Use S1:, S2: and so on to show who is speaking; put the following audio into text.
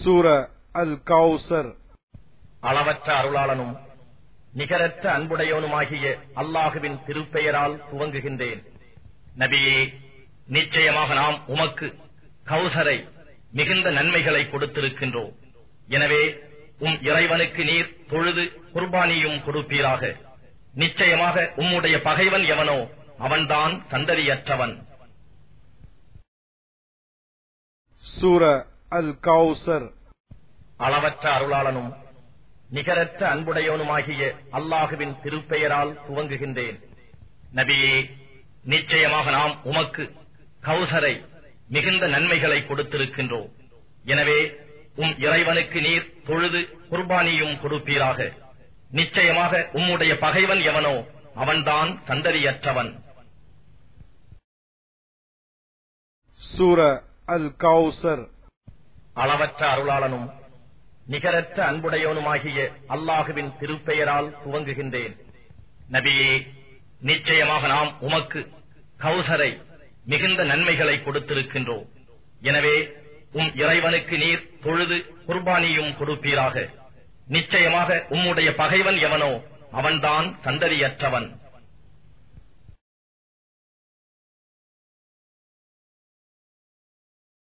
S1: சூர அல் கௌசர்
S2: அளவற்ற அருளாளனும் நிகரற்ற அன்புடையவனுமாகிய அல்லாஹுவின் திருப்பெயரால் துவங்குகின்றேன் நபியே நிச்சயமாக நாம் உமக்கு கௌசரை மிகுந்த நன்மைகளை கொடுத்திருக்கின்றோம் எனவே உம் இறைவனுக்கு நீர் தொழுது குர்பானியும் கொடுப்பீராக நிச்சயமாக உம்முடைய பகைவன் எவனோ அவன்தான் சந்ததியற்றவன்
S1: சூர அல் கௌசர்
S2: அளவற்ற அருளாளனும் நிகரற்ற அன்புடையவனுமாகிய அல்லாஹுவின் திருப்பெயரால் துவங்குகின்றேன் நபியே நிச்சயமாக நாம் உமக்கு கௌசரை மிகுந்த நன்மைகளை கொடுத்திருக்கின்றோம் எனவே உம் இறைவனுக்கு நீர் தொழுது குர்பானியும் கொடுப்பீராக நிச்சயமாக உம்முடைய பகைவன் எவனோ அவன்தான் சந்ததியற்றவன்
S1: சூர அல் கௌசர்
S2: அளவற்ற அருளாளனும் நிகரற்ற அன்புடையவனுமாகிய அல்லாஹுவின் திருப்பெயரால் துவங்குகின்றேன் நபியே நிச்சயமாக நாம் உமக்கு கௌசரை மிகுந்த நன்மைகளை கொடுத்திருக்கின்றோம் எனவே உம் இறைவனுக்கு நீர் தொழுது குர்பானியும் கொடுப்பீராக நிச்சயமாக உம்முடைய பகைவன் எவனோ அவன்தான் சந்ததியற்றவன்